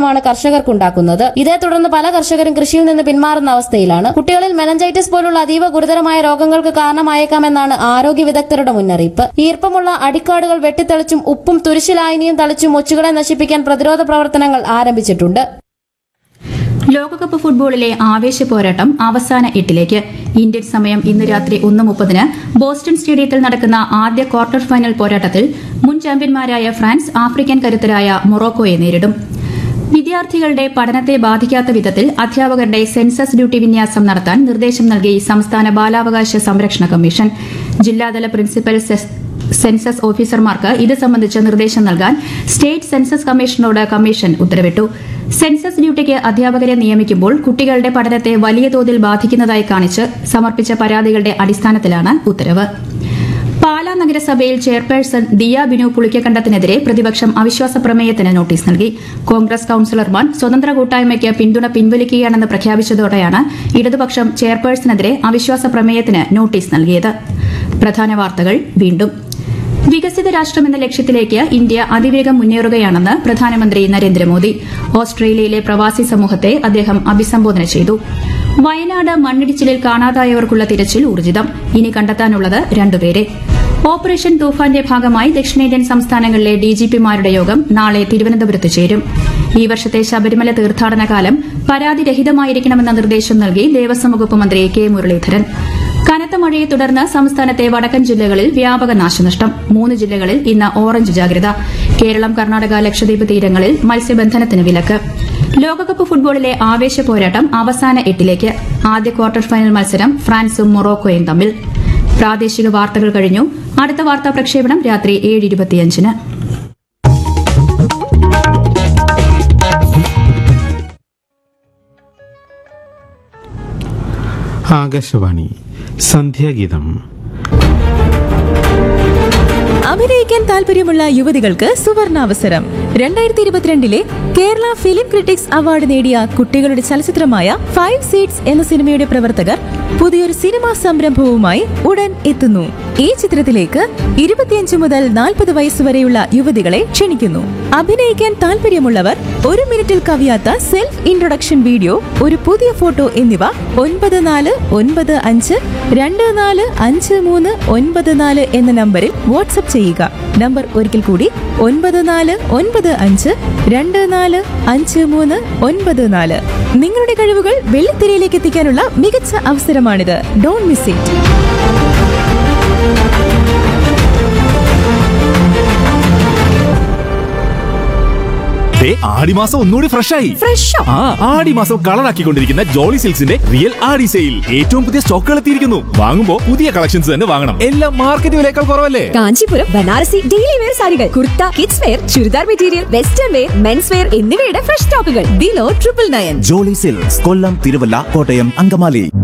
നഷ്ടമാണ് കർഷകർക്കുണ്ടാക്കുന്നത് ഇതേ തുടർന്ന് പല കർഷകരും കൃഷിയിൽ നിന്ന് പിന്മാറുന്ന അവസ്ഥയിലാണ് കുട്ടികളിൽ മെനഞ്ചൈറ്റിസ് പോലുള്ള അതീവ ഗുരുതരമായ രോഗങ്ങൾക്ക് കാരണമായേക്കാമെന്നാണ് ആരോഗ്യ വിദഗ്ധരുടെ മുന്നറിയിപ്പ് ഈർപ്പമുള്ള അടിക്കാടുകൾ വെട്ടിത്തെളിച്ചും ഉപ്പും തുരിശിലായനിയും തളിച്ചും ഒച്ചുകളെ നശിപ്പിക്കാൻ പ്രതിരോധ പ്രവർത്തനങ്ങൾ ആരംഭിച്ചിട്ടുണ്ട് ലോകകപ്പ് ഫുട്ബോളിലെ ആവേശ പോരാട്ടം അവസാന എട്ടിലേക്ക് ഇന്ത്യൻ സമയം ഇന്ന് രാത്രി ഒന്ന് മുപ്പതിന് ബോസ്റ്റൺ സ്റ്റേഡിയത്തിൽ നടക്കുന്ന ആദ്യ ക്വാർട്ടർ ഫൈനൽ പോരാട്ടത്തിൽ മുൻ ചാമ്പ്യന്മാരായ ഫ്രാൻസ് ആഫ്രിക്കൻ കരുത്തരായ മൊറോക്കോയെ നേരിടും വിദ്യാർത്ഥികളുടെ പഠനത്തെ ബാധിക്കാത്ത വിധത്തിൽ അധ്യാപകരുടെ സെൻസസ് ഡ്യൂട്ടി വിന്യാസം നടത്താൻ നിർദ്ദേശം നൽകി സംസ്ഥാന ബാലാവകാശ സംരക്ഷണ കമ്മീഷൻ ജില്ലാതല പ്രിൻസിപ്പൽ സെസ് സെൻസസ് ഓഫീസർമാർക്ക് ഇത് സംബന്ധിച്ച് നിർദ്ദേശം നൽകാൻ സ്റ്റേറ്റ് സെൻസസ് കമ്മീഷനോട് കമ്മീഷൻ ഉത്തരവിട്ടു സെൻസസ് ഡ്യൂട്ടിക്ക് അധ്യാപകരെ നിയമിക്കുമ്പോൾ കുട്ടികളുടെ പഠനത്തെ വലിയ തോതിൽ ബാധിക്കുന്നതായി കാണിച്ച് സമർപ്പിച്ച പരാതികളുടെ അടിസ്ഥാനത്തിലാണ് ഉത്തരവ് പാലാ നഗരസഭയിൽ ചെയർപേഴ്സൺ ദിയ ബിനു പുളിക്കക്കണ്ടത്തിനെതിരെ പ്രതിപക്ഷം അവിശ്വാസ പ്രമേയത്തിന് നോട്ടീസ് നൽകി കോൺഗ്രസ് കൌൺസിലർമാർ സ്വതന്ത്ര കൂട്ടായ്മയ്ക്ക് പിന്തുണ പിൻവലിക്കുകയാണെന്ന് പ്രഖ്യാപിച്ചതോടെയാണ് ഇടതുപക്ഷം ചെയർപേഴ്സണെതിരെ അവിശ്വാസ പ്രമേയത്തിന് നോട്ടീസ് നൽകിയത് പ്രധാന വാർത്തകൾ വീണ്ടും വികസിത രാഷ്ട്രമെന്ന ലക്ഷ്യത്തിലേക്ക് ഇന്ത്യ അതിവേഗം മുന്നേറുകയാണെന്ന് പ്രധാനമന്ത്രി നരേന്ദ്രമോദി ഓസ്ട്രേലിയയിലെ പ്രവാസി സമൂഹത്തെ അദ്ദേഹം അഭിസംബോധന ചെയ്തു വയനാട് മണ്ണിടിച്ചിലിൽ കാണാതായവർക്കുള്ള തിരച്ചിൽ ഊർജിതം ഇനി കണ്ടെത്താനുള്ളത് രണ്ടുപേരെ ഓപ്പറേഷൻ തൂഫാന്റെ ഭാഗമായി ദക്ഷിണേന്ത്യൻ സംസ്ഥാനങ്ങളിലെ ഡിജിപിമാരുടെ യോഗം നാളെ തിരുവനന്തപുരത്ത് ചേരും ഈ വർഷത്തെ ശബരിമല തീർത്ഥാടന കാലം പരാതിരഹിതമായിരിക്കണമെന്ന നിർദ്ദേശം നൽകി ദേവസ്വം വകുപ്പ് മന്ത്രി കെ മുരളീധരൻ കനത്ത മഴയെ തുടർന്ന് സംസ്ഥാനത്തെ വടക്കൻ ജില്ലകളിൽ വ്യാപക നാശനഷ്ടം മൂന്ന് ജില്ലകളിൽ ഇന്ന് ഓറഞ്ച് ജാഗ്രത കേരളം കർണാടക ലക്ഷദ്വീപ് തീരങ്ങളിൽ മത്സ്യബന്ധനത്തിന് വിലക്ക് ലോകകപ്പ് ഫുട്ബോളിലെ ആവേശ പോരാട്ടം അവസാന എട്ടിലേക്ക് ആദ്യ ക്വാർട്ടർ ഫൈനൽ മത്സരം ഫ്രാൻസും മൊറോക്കോയും തമ്മിൽ പ്രാദേശിക വാർത്തകൾ കഴിഞ്ഞു അടുത്ത വാർത്താ പ്രക്ഷേപണം രാത്രി ഏഴ് ഇരുപത്തിയഞ്ചിന് ആകാശവാണി സന്ധ്യാഗീതം അഭിനയിക്കാൻ താല്പര്യമുള്ള യുവതികൾക്ക് സുവർണാവസരം രണ്ടായിരത്തി ഇരുപത്തിരണ്ടിലെ കേരള ഫിലിം ക്രിട്ടിക്സ് അവാർഡ് നേടിയ കുട്ടികളുടെ ചലച്ചിത്രമായ ഫൈവ് സീറ്റ്സ് എന്ന സിനിമയുടെ പ്രവർത്തകർ പുതിയൊരു സിനിമാ സംരംഭവുമായി ഉടൻ എത്തുന്നു ഈ ചിത്രത്തിലേക്ക് ഇരുപത്തിയഞ്ച് മുതൽ നാൽപ്പത് വയസ്സുവരെയുള്ള യുവതികളെ ക്ഷണിക്കുന്നു അഭിനയിക്കാൻ താല്പര്യമുള്ളവർ ഒരു മിനിറ്റിൽ കവിയാത്ത സെൽഫ് ഇൻട്രൊഡക്ഷൻ വീഡിയോ ഒരു പുതിയ ഫോട്ടോ എന്നിവ ഒൻപത് നാല് ഒൻപത് അഞ്ച് രണ്ട് നാല് അഞ്ച് മൂന്ന് ഒൻപത് നാല് എന്ന നമ്പറിൽ വാട്സപ്പ് ചെയ്യുക നമ്പർ ഒരിക്കൽ കൂടി ഒൻപത് നാല് ഒൻപത് അഞ്ച് രണ്ട് നാല് അഞ്ച് മൂന്ന് ഒൻപത് നാല് നിങ്ങളുടെ കഴിവുകൾ വെള്ളിത്തിരയിലേക്ക് എത്തിക്കാനുള്ള മികച്ച അവസരമാണിത് ഡോൺ മിസ് ഇറ്റ് ദേ, ആടിമാസം ഒന്നുകൂടി ഫ്രഷ് ആയി ഫ്രഷോ ആ ആടിമാസം കളറാക്കിക്കൊണ്ടിരിക്കുന്ന ജോളി സിൽക്സിന്റെ റിയൽ ആടി സെയിൽ ഏറ്റവും പുതിയ സ്റ്റോക്കുകൾ എത്തിയിരിക്കുന്നു വാങ്ങുമ്പോ പുതിയ കളക്ഷൻസ് തന്നെ വാങ്ങണം എല്ലാം മാർക്കറ്റ് വിലയേക്കാൾ കുറവല്ലേ കാഞ്ചീപുരം ബനാറസി ഡെയിലി വെയർ സാരികൾ kurta kids wear churidar material western wear men's wear എന്നിവയുടെ ഫ്രഷ് സ്റ്റോക്കുകൾ below triple nine Jolly Silks Kollam Thiruvalla Kottayam Angamaly